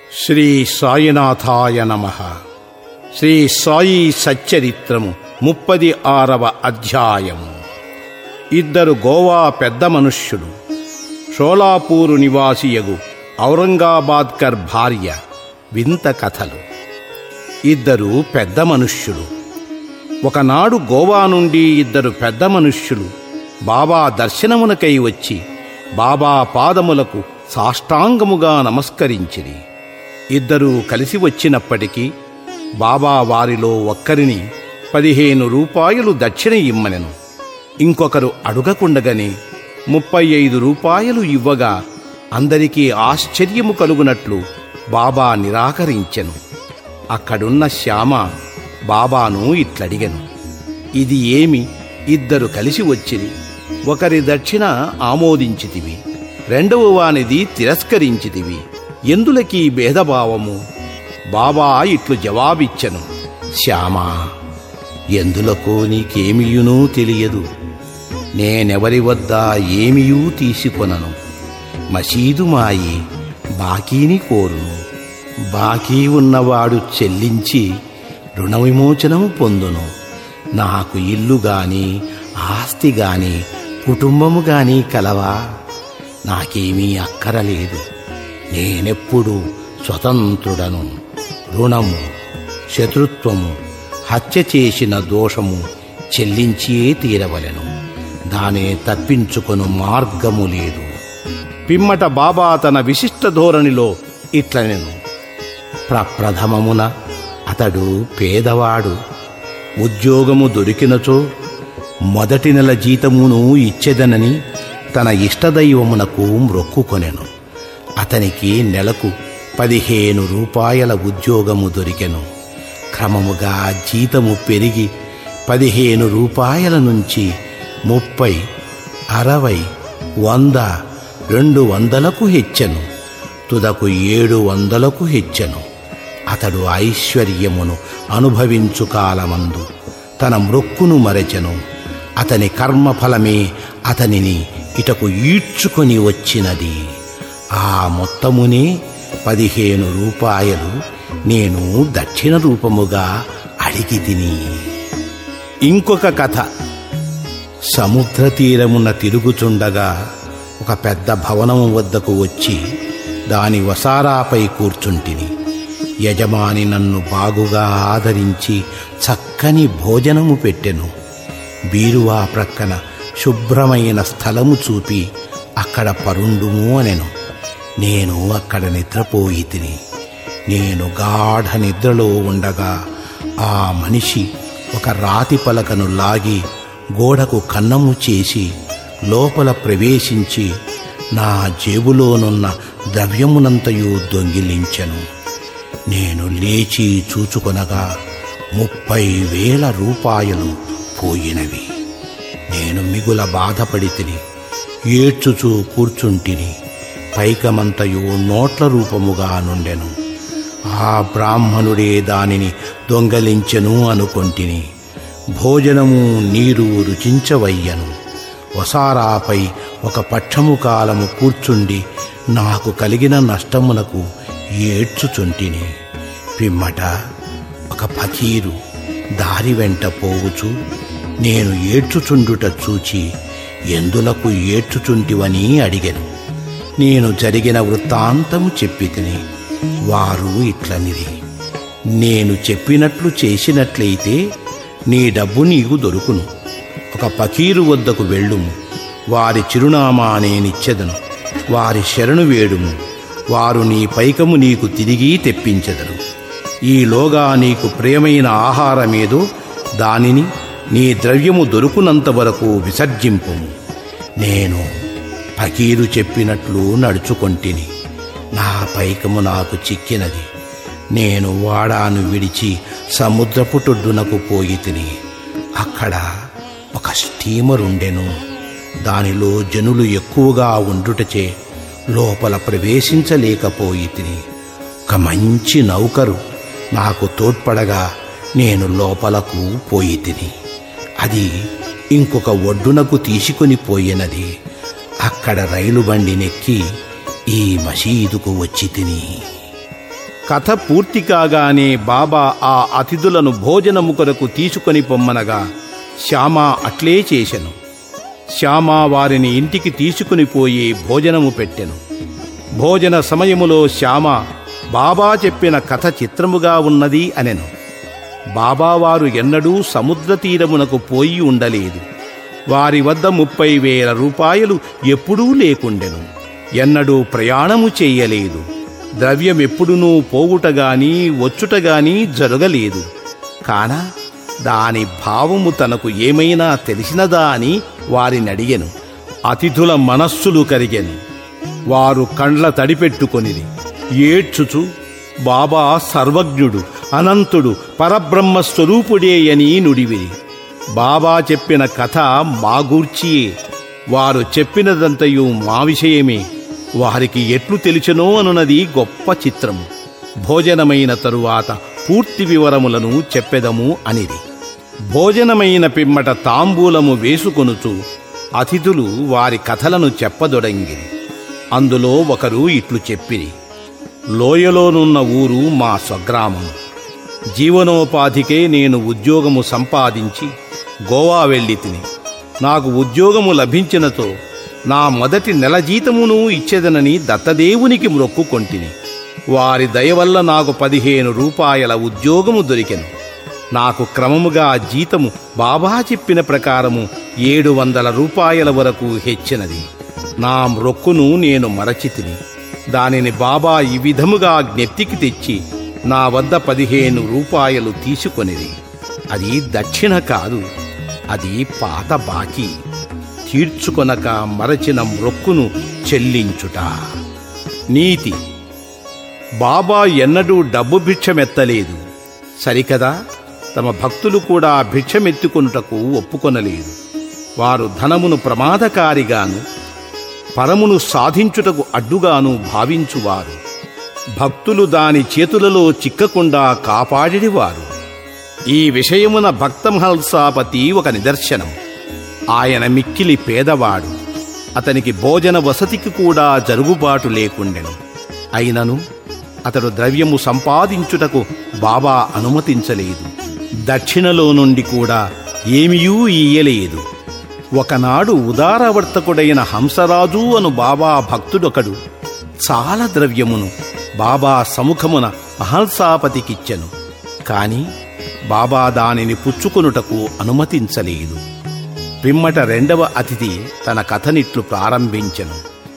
శ్రీ సాయినాథాయ నమ శ్రీ సాయి సచ్చరిత్రము ముప్పది ఆరవ అధ్యాయము ఇద్దరు గోవా పెద్ద మనుష్యులు షోలాపూరు నివాసియగు ఔరంగాబాద్కర్ భార్య వింత కథలు ఇద్దరు పెద్ద మనుష్యులు ఒకనాడు గోవా నుండి ఇద్దరు పెద్ద మనుష్యులు బాబా దర్శనమునకై వచ్చి బాబా పాదములకు సాష్టాంగముగా నమస్కరించిరి ఇద్దరూ కలిసి వచ్చినప్పటికీ బాబా వారిలో ఒక్కరిని పదిహేను రూపాయలు దక్షిణ ఇమ్మనెను ఇంకొకరు అడుగకుండగనే ముప్పై ఐదు రూపాయలు ఇవ్వగా అందరికీ ఆశ్చర్యము కలుగునట్లు బాబా నిరాకరించెను అక్కడున్న శ్యామ బాబాను ఇట్లడిగెను ఇది ఏమి ఇద్దరు కలిసి వచ్చిరి ఒకరి దక్షిణ ఆమోదించితివి రెండవ వానిది తిరస్కరించితివి ఎందులకీ భేదభావము బాబా ఇట్లు జవాబిచ్చెను శ్యామా ఎందులకు నీకేమియునూ తెలియదు నేనెవరి వద్ద ఏమియూ తీసుకొనను మసీదు మాయి బాకీని కోరును బాకీ ఉన్నవాడు చెల్లించి రుణ విమోచనము పొందును నాకు ఇల్లు గాని ఆస్తి గాని కుటుంబము గాని కలవా నాకేమీ అక్కరలేదు నేనెప్పుడు స్వతంత్రుడను రుణము శత్రుత్వము హత్య చేసిన దోషము చెల్లించియే తీరవలెను దానిని తప్పించుకొను మార్గము లేదు పిమ్మట బాబా తన విశిష్ట ధోరణిలో ఇట్లనెను ప్రప్రథమమున అతడు పేదవాడు ఉద్యోగము దొరికినచో మొదటి నెల జీతమును ఇచ్చెదనని తన ఇష్టదైవమునకు మ్రొక్కుకొనెను అతనికి నెలకు పదిహేను రూపాయల ఉద్యోగము దొరికెను క్రమముగా జీతము పెరిగి పదిహేను రూపాయల నుంచి ముప్పై అరవై వంద రెండు వందలకు హెచ్చెను తుదకు ఏడు వందలకు హెచ్చెను అతడు ఐశ్వర్యమును అనుభవించు కాలమందు తన మృక్కును మరచెను అతని కర్మఫలమే అతనిని ఇటకు ఈడ్చుకొని వచ్చినది ఆ మొత్తమునే పదిహేను రూపాయలు నేను దక్షిణ రూపముగా అడిగి తిని ఇంకొక కథ సముద్ర తీరమున తిరుగుచుండగా ఒక పెద్ద భవనము వద్దకు వచ్చి దాని వసారాపై కూర్చుంటిని యజమాని నన్ను బాగుగా ఆదరించి చక్కని భోజనము పెట్టెను బీరువా ప్రక్కన శుభ్రమైన స్థలము చూపి అక్కడ పరుండుము అనెను నేను అక్కడ నిద్రపోయి తిని నేను గాఢ నిద్రలో ఉండగా ఆ మనిషి ఒక రాతి పలకను లాగి గోడకు కన్నము చేసి లోపల ప్రవేశించి నా జేబులోనున్న ద్రవ్యమునంతయు దొంగిలించెను నేను లేచి చూచుకొనగా ముప్పై వేల రూపాయలు పోయినవి నేను మిగుల బాధపడి తిని ఏడ్చుచూ కూర్చుంటిని పైకమంతయు నోట్ల రూపముగా నుండెను ఆ బ్రాహ్మణుడే దానిని దొంగలించెను అనుకొంటిని భోజనము నీరు రుచించవయ్యను వసారాపై ఒక పక్షము కాలము కూర్చుండి నాకు కలిగిన నష్టమునకు ఏడ్చుచుంటిని పిమ్మట ఒక ఫకీరు దారి వెంట పోవుచు నేను ఏడ్చుచుండుట చూచి ఎందులకు ఏడ్చుచుంటివని అడిగెను నేను జరిగిన వృత్తాంతము చెప్పి తిని వారు ఇట్లనిది నేను చెప్పినట్లు చేసినట్లయితే నీ డబ్బు నీకు దొరుకును ఒక పకీరు వద్దకు వెళ్ళుము వారి చిరునామా నేనిచ్చెదను వారి శరణు వేడుము వారు నీ పైకము నీకు తిరిగి తెప్పించెదరు ఈలోగా నీకు ప్రియమైన ఆహారమేదో దానిని నీ ద్రవ్యము దొరుకునంత వరకు విసర్జింపుము నేను ఫకీరు చెప్పినట్లు నడుచుకొంటిని నా పైకము నాకు చిక్కినది నేను వాడాను విడిచి సముద్రపుటొడ్డునకు పోయి తిని అక్కడ ఒక స్టీమర్ ఉండెను దానిలో జనులు ఎక్కువగా ఉండుటచే లోపల ప్రవేశించలేకపోయి తిని ఒక మంచి నౌకరు నాకు తోడ్పడగా నేను లోపలకు పోయి తిని అది ఇంకొక ఒడ్డునకు తీసుకొని పోయినది అక్కడ రైలు బండి నెక్కి ఈ మసీదుకు వచ్చి తిని కథ పూర్తి కాగానే బాబా ఆ అతిథులను భోజనము కొరకు తీసుకొని పొమ్మనగా శ్యామ అట్లే చేసెను శ్యామ వారిని ఇంటికి తీసుకుని పోయి భోజనము పెట్టెను భోజన సమయములో శ్యామ బాబా చెప్పిన కథ చిత్రముగా ఉన్నది అనెను బాబావారు ఎన్నడూ సముద్ర తీరమునకు పోయి ఉండలేదు వారి వద్ద ముప్పై వేల రూపాయలు ఎప్పుడూ లేకుండెను ఎన్నడూ ప్రయాణము చేయలేదు ద్రవ్యమెప్పుడునూ పోవుటగాని వచ్చుటగాని జరగలేదు కాన దాని భావము తనకు ఏమైనా తెలిసినదా అని వారిని అడిగెను అతిథుల మనస్సులు కరిగెను వారు కండ్ల తడిపెట్టుకొనిది ఏడ్చుచు బాబా సర్వజ్ఞుడు అనంతుడు పరబ్రహ్మ స్వరూపుడే అని నుడివిరి బాబా చెప్పిన కథ మా గూర్చియే వారు చెప్పినదంతయు మా విషయమే వారికి ఎట్లు తెలిచెనో అనున్నది గొప్ప చిత్రము భోజనమైన తరువాత పూర్తి వివరములను చెప్పెదము అనిది భోజనమైన పిమ్మట తాంబూలము వేసుకొనుచు అతిథులు వారి కథలను చెప్పదొడంగిరి అందులో ఒకరు ఇట్లు చెప్పిరి లోయలోనున్న ఊరు మా స్వగ్రామం జీవనోపాధికే నేను ఉద్యోగము సంపాదించి గోవా వెళ్ళి తిని నాకు ఉద్యోగము లభించినతో నా మొదటి నెల జీతమును ఇచ్చేదనని దత్తదేవునికి మ్రొక్కుకొంటిని వారి దయ వల్ల నాకు పదిహేను రూపాయల ఉద్యోగము దొరికెను నాకు క్రమముగా జీతము బాబా చెప్పిన ప్రకారము ఏడు వందల రూపాయల వరకు హెచ్చినది నా మ్రొక్కును నేను మరచితిని దానిని బాబా ఈ విధముగా జ్ఞప్తికి తెచ్చి నా వద్ద పదిహేను రూపాయలు తీసుకొనిది అది దక్షిణ కాదు అది పాత బాకీ తీర్చుకొనక మరచిన మ్రొక్కును చెల్లించుట నీతి బాబా ఎన్నడూ డబ్బు భిక్షమెత్తలేదు సరికదా తమ భక్తులు కూడా భిక్షమెత్తుకొనుటకు ఒప్పుకొనలేదు వారు ధనమును ప్రమాదకారిగాను పరమును సాధించుటకు అడ్డుగాను భావించువారు భక్తులు దాని చేతులలో చిక్కకుండా కాపాడివారు ఈ విషయమున భక్తమహల్సాపతి ఒక నిదర్శనం ఆయన మిక్కిలి పేదవాడు అతనికి భోజన వసతికి కూడా జరుగుబాటు లేకుండెను అయినను అతడు ద్రవ్యము సంపాదించుటకు బాబా అనుమతించలేదు దక్షిణలో నుండి కూడా ఏమీయూ ఇయ్యలేదు ఒకనాడు ఉదారవర్తకుడైన హంసరాజు అను బాబా భక్తుడొకడు చాలా ద్రవ్యమును బాబా సముఖమున మహల్సాపతికిచ్చెను కాని బాబా దానిని పుచ్చుకొనుటకు అనుమతించలేదు పిమ్మట రెండవ అతిథి తన కథనిట్లు ప్రారంభించెను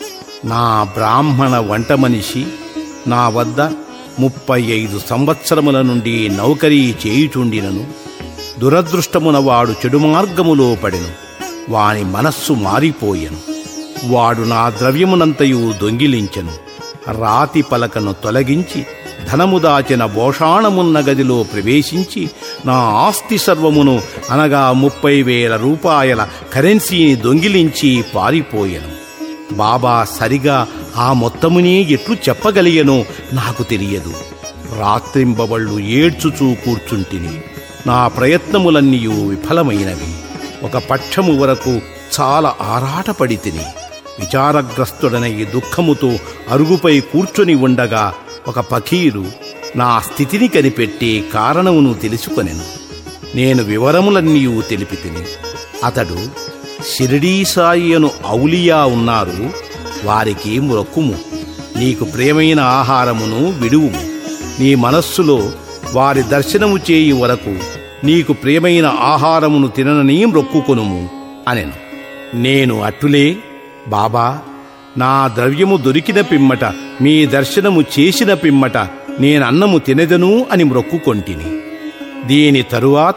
నా బ్రాహ్మణ వంట మనిషి నా వద్ద ముప్పై ఐదు సంవత్సరముల నుండి నౌకరీ చేయుచుండినను దురదృష్టమున వాడు చెడు మార్గములో పడెను వాని మనస్సు మారిపోయెను వాడు నా ద్రవ్యమునంతయు దొంగిలించెను రాతి పలకను తొలగించి ధనము దాచిన భోషాణమున్న గదిలో ప్రవేశించి నా ఆస్తి సర్వమును అనగా ముప్పై వేల రూపాయల కరెన్సీని దొంగిలించి పారిపోయెను బాబా సరిగా ఆ మొత్తమునే ఎట్లు చెప్పగలిగనో నాకు తెలియదు రాత్రింబవళ్ళు ఏడ్చుచూ కూర్చుంటిని నా ప్రయత్నములన్నీయు విఫలమైనవి ఒక పక్షము వరకు చాలా ఆరాటపడి తిని విచారగ్రస్తుడనై దుఃఖముతో అరుగుపై కూర్చొని ఉండగా ఒక పకీరు నా స్థితిని కనిపెట్టి కారణమును తెలుసుకొనెను నేను వివరములన్నీ తెలిపి తిని అతడు షిరిడీ సాయి అను ఔలియా ఉన్నారు వారికి మ్రొక్కుము నీకు ప్రియమైన ఆహారమును విడువుము నీ మనస్సులో వారి దర్శనము చేయి వరకు నీకు ప్రియమైన ఆహారమును తిననని మ్రొక్కుకొనుము అనెను నేను అట్టులే బాబా నా ద్రవ్యము దొరికిన పిమ్మట మీ దర్శనము చేసిన పిమ్మట నేనన్నము తినెదను అని మ్రొక్కుకొంటిని దీని తరువాత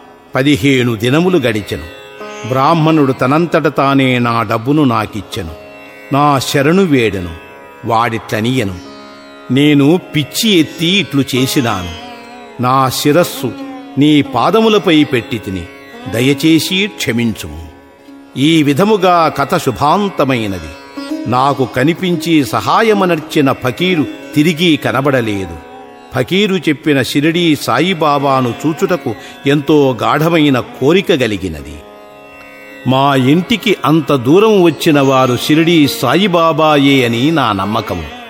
పదిహేను దినములు గడిచెను బ్రాహ్మణుడు తనంతట తానే నా డబ్బును నాకిచ్చెను నా శరణు వేడెను వాడిట్లనియను నేను పిచ్చి ఎత్తి ఇట్లు చేసినాను నా శిరస్సు నీ పాదములపై పెట్టి తిని దయచేసి క్షమించుము ఈ విధముగా కథ శుభాంతమైనది నాకు కనిపించి సహాయమనర్చిన ఫకీరు తిరిగి కనబడలేదు ఫకీరు చెప్పిన షిరిడీ సాయిబాబాను చూచుటకు ఎంతో గాఢమైన కోరిక కలిగినది మా ఇంటికి అంత దూరం వచ్చిన వారు షిరిడీ సాయిబాబాయే అని నా నమ్మకము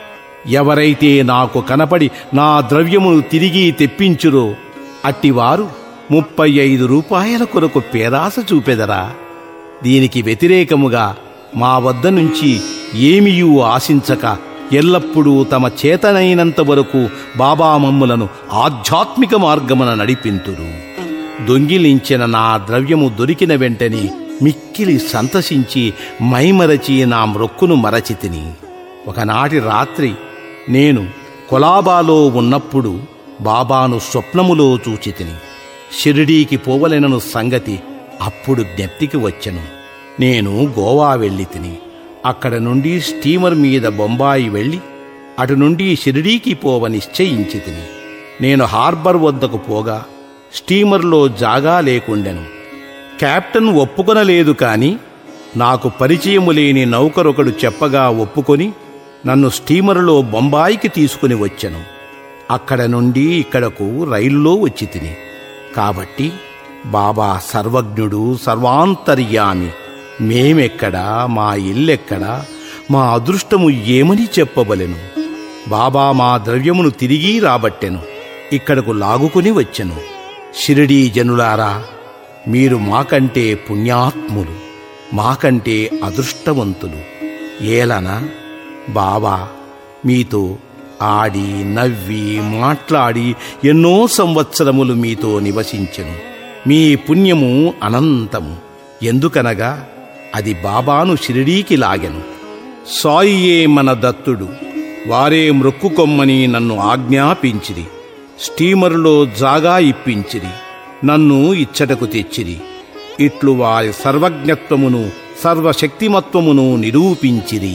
ఎవరైతే నాకు కనపడి నా ద్రవ్యమును తిరిగి తెప్పించురో అట్టివారు ముప్పై ఐదు రూపాయల కొరకు పేరాస చూపెదరా దీనికి వ్యతిరేకముగా మా వద్ద నుంచి ఏమియూ ఆశించక ఎల్లప్పుడూ తమ చేతనైనంత వరకు బాబా మమ్ములను ఆధ్యాత్మిక మార్గమున నడిపింతురు దొంగిలించిన నా ద్రవ్యము దొరికిన వెంటనే మిక్కిలి సంతసించి మైమరచి నా మ్రొక్కును మరచితిని ఒకనాటి రాత్రి నేను కొలాబాలో ఉన్నప్పుడు బాబాను స్వప్నములో చూచితిని షిరిడీకి పోవలెనను సంగతి అప్పుడు జ్ఞప్తికి వచ్చెను నేను గోవా వెళ్ళి తిని అక్కడ నుండి స్టీమర్ మీద బొంబాయి వెళ్ళి అటు నుండి షిరిడీకి పోవ నిశ్చయించి తిని నేను హార్బర్ వద్దకు పోగా స్టీమర్లో జాగా లేకుండెను కెప్టెన్ ఒప్పుకొనలేదు కాని నాకు పరిచయము లేని నౌకరొకడు చెప్పగా ఒప్పుకొని నన్ను స్టీమరులో బొంబాయికి తీసుకుని వచ్చెను అక్కడ నుండి ఇక్కడకు రైల్లో వచ్చి తిని కాబట్టి బాబా సర్వజ్ఞుడు సర్వాంతర్యామి మేమెక్కడా మా ఇల్లెక్కడా మా అదృష్టము ఏమని చెప్పబలెను బాబా మా ద్రవ్యమును తిరిగి రాబట్టెను ఇక్కడకు లాగుకుని వచ్చెను షిరిడీ జనులారా మీరు మాకంటే పుణ్యాత్ములు మాకంటే అదృష్టవంతులు ఏలనా బాబా మీతో ఆడి నవ్వి మాట్లాడి ఎన్నో సంవత్సరములు మీతో నివసించెను మీ పుణ్యము అనంతము ఎందుకనగా అది బాబాను షిరిడీకి లాగెను సాయియే మన దత్తుడు వారే మ్రొక్కుకొమ్మని నన్ను ఆజ్ఞాపించిరి స్టీమరులో జాగా ఇప్పించిరి నన్ను ఇచ్చటకు తెచ్చిరి ఇట్లు వారి సర్వజ్ఞత్వమును సర్వశక్తిమత్వమును నిరూపించిరి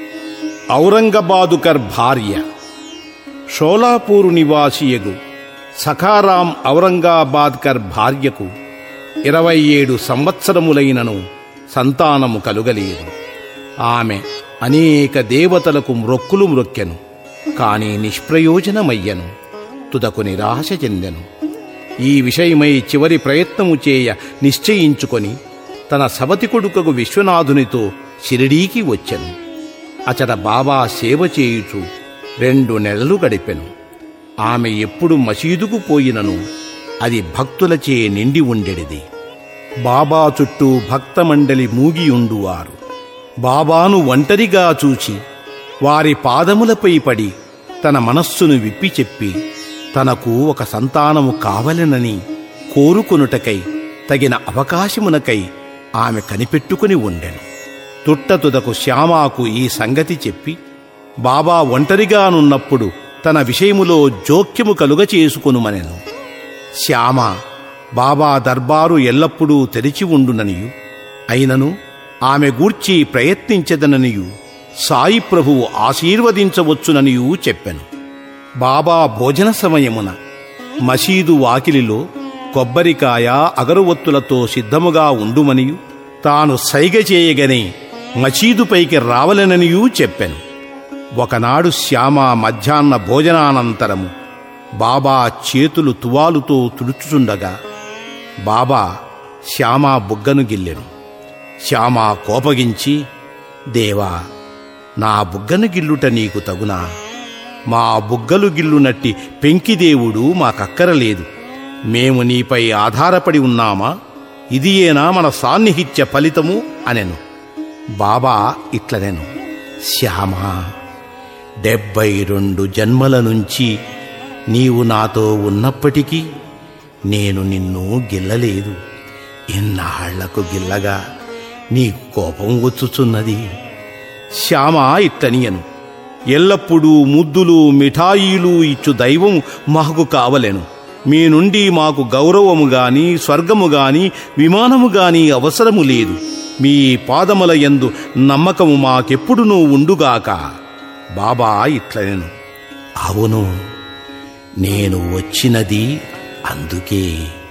ఔరంగబాదుకర్ భార్య షోలాపూరు నివాసియగు సఖారాం ఔరంగాబాద్కర్ భార్యకు ఇరవై ఏడు సంవత్సరములైనను సంతానము కలుగలేదు ఆమె అనేక దేవతలకు మ్రొక్కులు మ్రొక్కెను కాని నిష్ప్రయోజనమయ్యను తుదకు నిరాశ చెందెను ఈ విషయమై చివరి ప్రయత్నము చేయ నిశ్చయించుకొని తన సవతి కొడుకకు విశ్వనాథునితో షిరిడీకి వచ్చెను అచట బాబా సేవ చేయుచు రెండు నెలలు గడిపెను ఆమె ఎప్పుడు మసీదుకు పోయినను అది భక్తులచే నిండి ఉండెడిది బాబా చుట్టూ భక్తమండలి మూగియుండువారు బాబాను ఒంటరిగా చూచి వారి పాదములపై పడి తన మనస్సును విప్పి చెప్పి తనకు ఒక సంతానము కావలెనని కోరుకొనుటకై తగిన అవకాశమునకై ఆమె కనిపెట్టుకుని ఉండెను తుట్టతుదకు శ్యామాకు ఈ సంగతి చెప్పి బాబా ఒంటరిగానున్నప్పుడు తన విషయములో జోక్యము కలుగ చేసుకొనుమనెను శ్యామ బాబా దర్బారు ఎల్లప్పుడూ తెరిచి ఉండుననియు అయినను ఆమె గూర్చి ప్రయత్నించదననియు సాయి ప్రభువు ఆశీర్వదించవచ్చుననియూ చెప్పెను బాబా భోజన సమయమున మసీదు వాకిలిలో కొబ్బరికాయ అగరువత్తులతో సిద్ధముగా ఉండుమనియు తాను సైగ చేయగనే మసీదుపైకి రావలెననియూ చెప్పెను ఒకనాడు శ్యామ మధ్యాహ్న భోజనానంతరము బాబా చేతులు తువాలుతో తుడుచుచుండగా బాబా శ్యామ బుగ్గను గిల్లెను శ్యామ కోపగించి దేవా నా బుగ్గను గిల్లుట నీకు తగునా మా బుగ్గలు గిల్లునట్టి పెంకిదేవుడు మాకక్కరలేదు మేము నీపై ఆధారపడి ఉన్నామా ఇదియేనా మన సాన్నిహిత్య ఫలితము అనెను బాబా ఇట్లనెను శ్యామా డెబ్బై రెండు జన్మల నుంచి నీవు నాతో ఉన్నప్పటికీ నేను నిన్ను గిల్లలేదు ఇన్నాళ్లకు గిల్లగా నీ కోపం వచ్చుచున్నది శ్యామ ఇట్లనియను ఎల్లప్పుడూ ముద్దులు మిఠాయిలు ఇచ్చు దైవం మాకు కావలెను మీ నుండి మాకు గౌరవము గాని స్వర్గము గాని విమానము గాని అవసరము లేదు మీ పాదముల యందు నమ్మకము మాకెప్పుడునూ ఉండుగాక బాబా ఇట్లనెను అవును నేను వచ్చినది అందుకే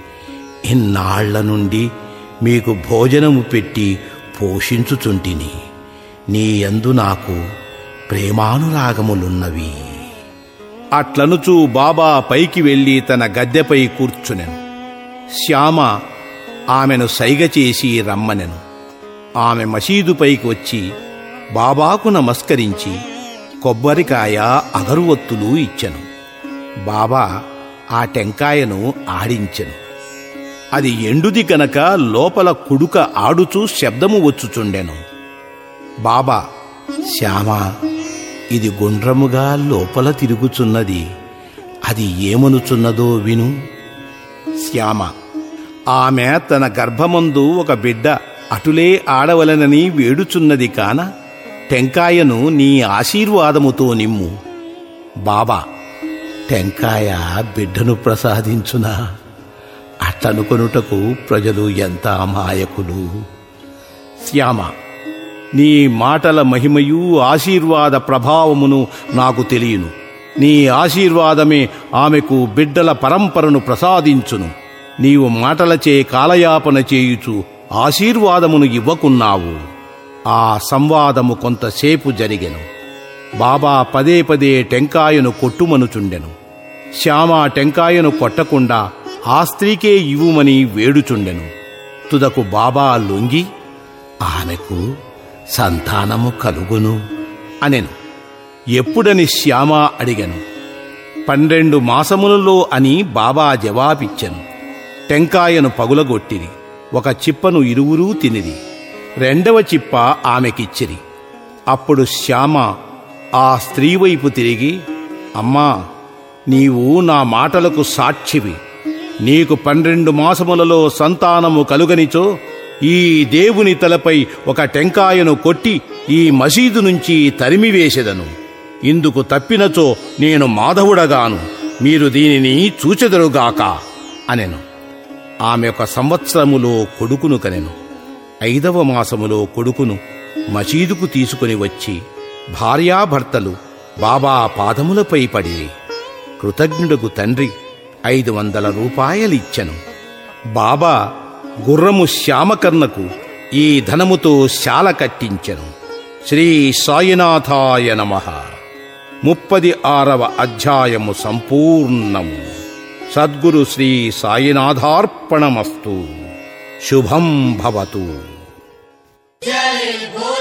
ఇన్నాళ్ల నుండి మీకు భోజనము పెట్టి పోషించుచుంటిని నీ యందు నాకు ప్రేమానురాగములున్నవి అట్లనుచూ బాబా పైకి వెళ్ళి తన గద్దెపై కూర్చునెను శ్యామ ఆమెను సైగ చేసి రమ్మనెను ఆమె మసీదుపైకి వచ్చి బాబాకు నమస్కరించి కొబ్బరికాయ అగరువత్తులు ఇచ్చెను బాబా ఆ టెంకాయను ఆడించెను అది ఎండుది గనక లోపల కుడుక ఆడుచూ శబ్దము వచ్చుచుండెను బాబా శ్యామా ఇది గుండ్రముగా లోపల తిరుగుచున్నది అది ఏమనుచున్నదో విను శ్యామ ఆమె తన గర్భమందు ఒక బిడ్డ అటులే ఆడవలనని వేడుచున్నది కాన టెంకాయను నీ ఆశీర్వాదముతో నిమ్ము బాబా టెంకాయ బిడ్డను ప్రసాదించునా అట్లనుకొనుటకు ప్రజలు ఎంత అమాయకులు శ్యామ నీ మాటల మహిమయు ఆశీర్వాద ప్రభావమును నాకు తెలియను నీ ఆశీర్వాదమే ఆమెకు బిడ్డల పరంపరను ప్రసాదించును నీవు మాటలచే కాలయాపన చేయుచు ఆశీర్వాదమును ఇవ్వకున్నావు ఆ సంవాదము కొంతసేపు జరిగెను బాబా పదే పదే టెంకాయను కొట్టుమనుచుండెను శ్యామ టెంకాయను కొట్టకుండా ఆ స్త్రీకే ఇవ్వుమని వేడుచుండెను తుదకు బాబా లొంగి ఆమెకు సంతానము కలుగును అనెను ఎప్పుడని శ్యామ అడిగను పన్నెండు మాసములలో అని బాబా జవాబిచ్చెను టెంకాయను పగులగొట్టిరి ఒక చిప్పను ఇరువురూ తినిరి రెండవ చిప్ప ఆమెకిచ్చిరి అప్పుడు శ్యామ ఆ స్త్రీ వైపు తిరిగి అమ్మా నీవు నా మాటలకు సాక్షివి నీకు పన్నెండు మాసములలో సంతానము కలుగనిచో ఈ దేవుని తలపై ఒక టెంకాయను కొట్టి ఈ మసీదు నుంచి తరిమివేసెదను ఇందుకు తప్పినచో నేను మాధవుడగాను మీరు దీనిని చూచెదరుగాక అనెను ఆమె ఒక సంవత్సరములో కొడుకును కనెను ఐదవ మాసములో కొడుకును మసీదుకు తీసుకుని వచ్చి భార్యాభర్తలు బాబా పాదములపై పడిరి కృతజ్ఞుడుకు తండ్రి ఐదు వందల రూపాయలిచ్చెను బాబా గుర్రము శ్యామకర్ణకు ఈ ధనముతో శాల కట్టించెను శ్రీ సాయినాథాయ నమ ముప్పది ఆరవ అధ్యాయము సంపూర్ణము సద్గురు శ్రీ సాయినాథార్పణమస్తు శుభం భవతు జై భో